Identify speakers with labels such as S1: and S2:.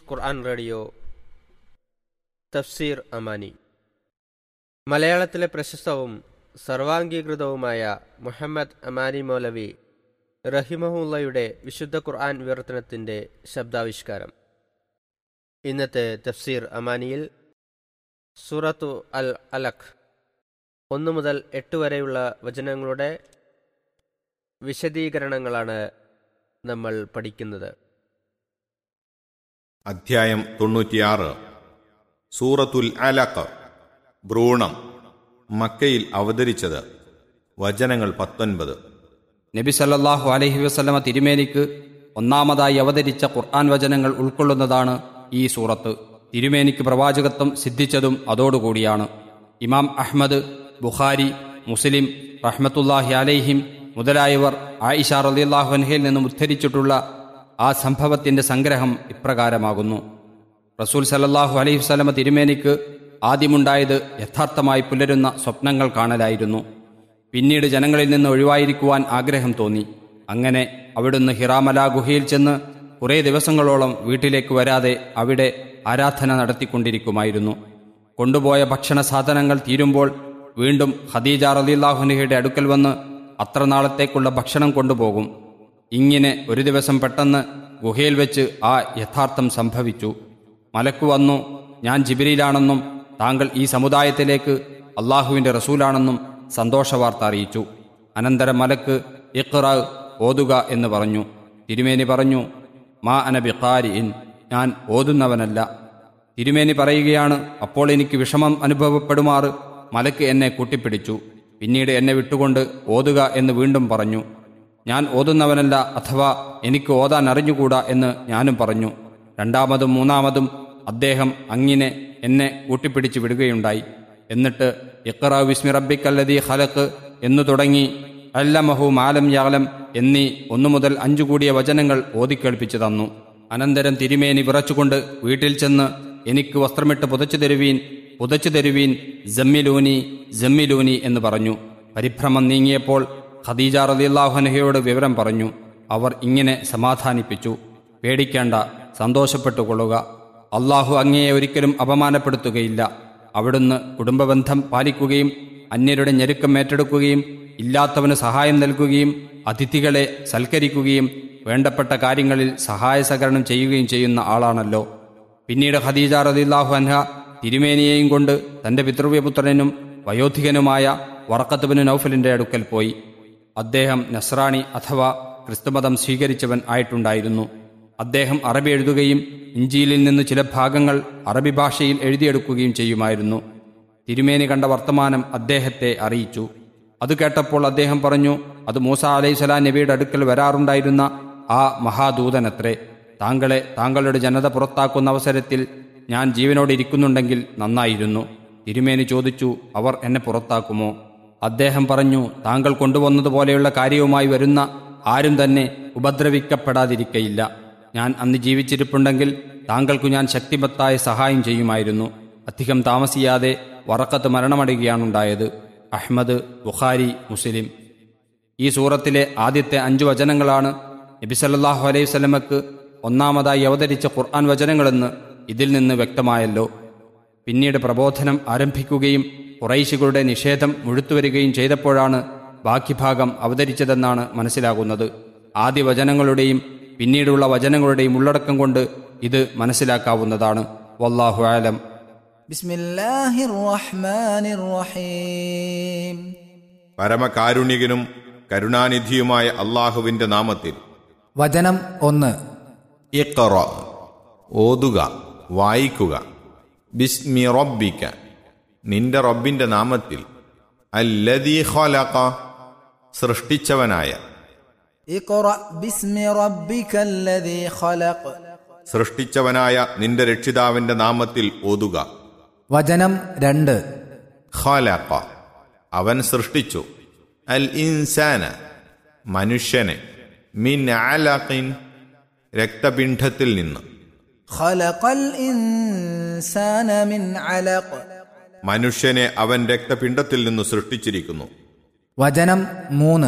S1: ഖുർആൻ radio തഫ്സീർ അമാനി മലയാളത്തിലെ പ്രശസ്തവും സർവാംഗീകൃതവുമായ മുഹമ്മദ് അമാനി മൗലവി റഹിമഹുല്ലയുടെ വിശുദ്ധ ഖുർആൻ വിവർത്തനത്തിൻ്റെ ശബ്ദാവിഷ്കാരം ഇന്നത്തെ തഫ്സീർ അമാനിയിൽ സൂറത്തു അൽ അലഖ് ഒന്ന് മുതൽ എട്ട് വരെയുള്ള വചനങ്ങളുടെ വിശദീകരണങ്ങളാണ് നമ്മൾ പഠിക്കുന്നത്
S2: അധ്യായം തൊണ്ണൂറ്റിയാറ് സൂറത്തുൽ അലഖ് ഭ്രൂണം മക്കയിൽ അവതരിച്ചത് വചനങ്ങൾ പത്തൊൻപത്
S3: നബി സല്ലല്ലാഹു അലൈഹി വസല്ലമ തിരുമേനിക്ക് ഒന്നാമതായി അവതരിച്ച ഖുർആൻ വചനങ്ങൾ ഉൾക്കൊള്ളുന്നതാണ് ഈ സൂറത്ത് തിരുമേനിക്ക് പ്രവാചകത്വം സിദ്ധിച്ചതും അതോടുകൂടിയാണ് ഇമാം അഹ്മദ് ബുഖാരി മുസ്ലിം റഹ്മത്തുല്ലാഹി അലൈഹിം മുതലായവർ ആയിഷ റളിയല്ലാഹു അൻഹയിൽ നിന്നും ഉദ്ധരിച്ചിട്ടുള്ള ആ സംഭവത്തിന്റെ സംഗ്രഹം ഇപ്രകാരമാകുന്നു റസൂൽ സല്ലല്ലാഹു അലൈഹി വസല്ലമ തിരുമേനിക്ക് ആദ്യമുണ്ടായത് യഥാർത്ഥമായി പുലരുന്ന സ്വപ്നങ്ങൾ കാണലായിരുന്നു പിന്നീട് ജനങ്ങളിൽ നിന്ന് ഒഴിവായിരിക്കുവാൻ ആഗ്രഹം തോന്നി അങ്ങനെ അവിടുന്ന് ഹിറാമല ഗുഹയിൽ ചെന്ന് കുറേ ദിവസങ്ങളോളം വീട്ടിലേക്ക് വരാതെ അവിടെ ആരാധന നടത്തിക്കൊണ്ടിരിക്കുമായിരുന്നു കൊണ്ടുപോയ ഭക്ഷണ സാധനങ്ങൾ തീരുമ്പോൾ വീണ്ടും ഖദീജ റലില്ലാഹുനഹയുടെ അടുക്കൽ വന്ന് അത്ര നാളത്തേക്കുള്ള ഭക്ഷണം കൊണ്ടുപോകും ഇങ്ങനെ ഒരു ദിവസം പെട്ടെന്ന് ഗുഹയിൽ വെച്ച് ആ യഥാർത്ഥം സംഭവിച്ചു മലക്കു വന്നു ഞാൻ ജിബിരിയിലാണെന്നും താങ്കൾ ഈ സമുദായത്തിലേക്ക് അള്ളാഹുവിന്റെ റസൂലാണെന്നും സന്തോഷവാർത്ത അറിയിച്ചു അനന്തരം മലക്ക് ഇഖ്റ ഓതുക എന്ന് പറഞ്ഞു തിരുമേനി പറഞ്ഞു മാ അന ബിഖാരി ഇൻ ഞാൻ ഓതുന്നവനല്ല തിരുമേനി പറയുകയാണ് അപ്പോൾ എനിക്ക് വിഷമം അനുഭവപ്പെടുമാറ് മലക്ക് എന്നെ കൂട്ടിപ്പിടിച്ചു പിന്നീട് എന്നെ വിട്ടുകൊണ്ട് ഓതുക എന്ന് വീണ്ടും പറഞ്ഞു ഞാൻ ഓതുന്നവനല്ല അഥവാ എനിക്ക് ഓതാൻ അറിഞ്ഞുകൂടാ എന്ന് ഞാനും പറഞ്ഞു രണ്ടാമതും മൂന്നാമതും അദ്ദേഹം അങ്ങിനെ എന്നെ കൂട്ടിപ്പിടിച്ച് വിടുകയുണ്ടായി എന്നിട്ട് ഇഖ്റ വിസ്മി റബ്ബിക്കല്ലതി ഖലഖ് എന്നു തുടങ്ങി അല്ലമഹു മാലം യാലം എന്നീ ഒന്നു മുതൽ അഞ്ചു കൂടിയ വചനങ്ങൾ ഓതിക്കേൾപ്പിച്ചു തന്നു അനന്തരം തിരുമേനി വിറച്ചുകൊണ്ട് വീട്ടിൽ ചെന്ന് എനിക്ക് വസ്ത്രമിട്ട് പുതച്ചു തരുവീൻ പുതച്ചു തരുവീൻ ജമ്മിലൂനി ജമ്മിലൂനി എന്ന് പറഞ്ഞു പരിഭ്രമം നീങ്ങിയപ്പോൾ ഖദീജ റലിയല്ലാഹുനഹയോട് വിവരം പറഞ്ഞു അവർ ഇങ്ങനെ സമാധാനിപ്പിച്ചു പേടിക്കേണ്ട സന്തോഷപ്പെട്ടുകൊള്ളുക അള്ളാഹു അങ്ങയെ ഒരിക്കലും അപമാനപ്പെടുത്തുകയില്ല അവിടുന്ന് കുടുംബബന്ധം പാലിക്കുകയും അന്യരുടെ ഞെരുക്കം ഏറ്റെടുക്കുകയും ഇല്ലാത്തവന് സഹായം നൽകുകയും അതിഥികളെ സൽക്കരിക്കുകയും വേണ്ടപ്പെട്ട കാര്യങ്ങളിൽ സഹായ സഹകരണം ചെയ്യുകയും ചെയ്യുന്ന ആളാണല്ലോ പിന്നീട് ഖദീജ റദില്ലാഹു അൻഹ തിരുമേനിയെയും കൊണ്ട് തന്റെ പിതൃവ്യപുത്രനും വയോധികനുമായ വറക്കത്തുബിന് നൌഫലിന്റെ അടുക്കൽ പോയി അദ്ദേഹം നസ്രാണി അഥവാ ക്രിസ്തുമതം സ്വീകരിച്ചവൻ ആയിട്ടുണ്ടായിരുന്നു അദ്ദേഹം അറബി എഴുതുകയും ഇഞ്ചിയിലിൽ നിന്ന് ചില ഭാഗങ്ങൾ അറബി ഭാഷയിൽ എഴുതിയെടുക്കുകയും ചെയ്യുമായിരുന്നു തിരുമേനി കണ്ട വർത്തമാനം അദ്ദേഹത്തെ അറിയിച്ചു അത് കേട്ടപ്പോൾ അദ്ദേഹം പറഞ്ഞു അത് മൂസ അലൈഹിസ്സലാം നബിയുടെ അടുക്കൽ വരാറുണ്ടായിരുന്ന ആ മഹാദൂതനത്രേ താങ്കളെ താങ്കളുടെ ജനത പുറത്താക്കുന്ന അവസരത്തിൽ ഞാൻ ജീവനോടെ ഇരിക്കുന്നുണ്ടെങ്കിൽ നന്നായിരുന്നു തിരുമേനി ചോദിച്ചു അവർ എന്നെ പുറത്താക്കുമോ അദ്ദേഹം പറഞ്ഞു താങ്കൾ കൊണ്ടുവന്നതുപോലെയുള്ള കാര്യവുമായി വരുന്ന ആരും തന്നെ ഉപദ്രവിക്കപ്പെടാതിരിക്കയില്ല ഞാൻ അന്ന് ജീവിച്ചിരിപ്പുണ്ടെങ്കിൽ താങ്കൾക്കു ഞാൻ ശക്തിമത്തായ സഹായം ചെയ്യുമായിരുന്നു അധികം താമസിയാതെ വറക്കത്ത് മരണമടയുകയാണുണ്ടായത് അഹ്മദ് ബുഖാരി മുസ്ലിം ഈ സൂറത്തിലെ ആദ്യത്തെ അഞ്ചു വചനങ്ങളാണ് നബിസല്ലാഹു അലൈഹി വസല്ലമക്ക് ഒന്നാമതായി അവതരിച്ച ഖുർആൻ വചനങ്ങളെന്ന് ഇതിൽ നിന്ന് വ്യക്തമായല്ലോ പിന്നീട് പ്രബോധനം ആരംഭിക്കുകയും കുറൈശികളുടെ നിഷേധം മുഴുത്തുവരികയും ചെയ്തപ്പോഴാണ് ബാക്കി ഭാഗം അവതരിച്ചതെന്നാണ് മനസ്സിലാകുന്നത് ആദ്യ വചനങ്ങളുടെയും പിന്നീടുള്ള വചനങ്ങളുടെയും ഉള്ളടക്കം കൊണ്ട് ഇത് മനസ്സിലാക്കാവുന്നതാണ് വല്ലാഹു ആലം
S4: بسم الله الرحمن الرحيم
S2: പരമകാരുണികനും കരുണാനിധിയുമായ അള്ളാഹുവിന്റെ നാമത്തിൽ
S4: വചനം ഒന്ന്
S2: ഇഖ്റ ഓതുക വായിക്കുക ബിസ്മി റബ്ബിക നിന്റെ റബ്ബിന്റെ നാമത്തിൽ അല്ലദീ ഖലഖ സൃഷ്ടിച്ചവനായ
S4: اقرأ باسم ربك الذي خلق
S2: സൃഷ്ടിച്ചവനായ നിന്റെ രക്ഷിതാവിന്റെ നാമത്തിൽ ഓതുക
S4: വചനം രണ്ട്
S2: ഖലഖ അവൻ സൃഷ്ടിച്ചു അൽ ഇൻസാന മനുഷ്യനെ മിൻ അലഖിൻ രക്തപിണ്ഡത്തിൽ നിന്ന്
S4: خلق الإنسان من علق
S2: മനുഷ്യനെ അവൻ രക്തപിണ്ഡത്തിൽ നിന്ന് സൃഷ്ടിച്ചിരിക്കുന്നു
S4: വചനം മൂന്ന്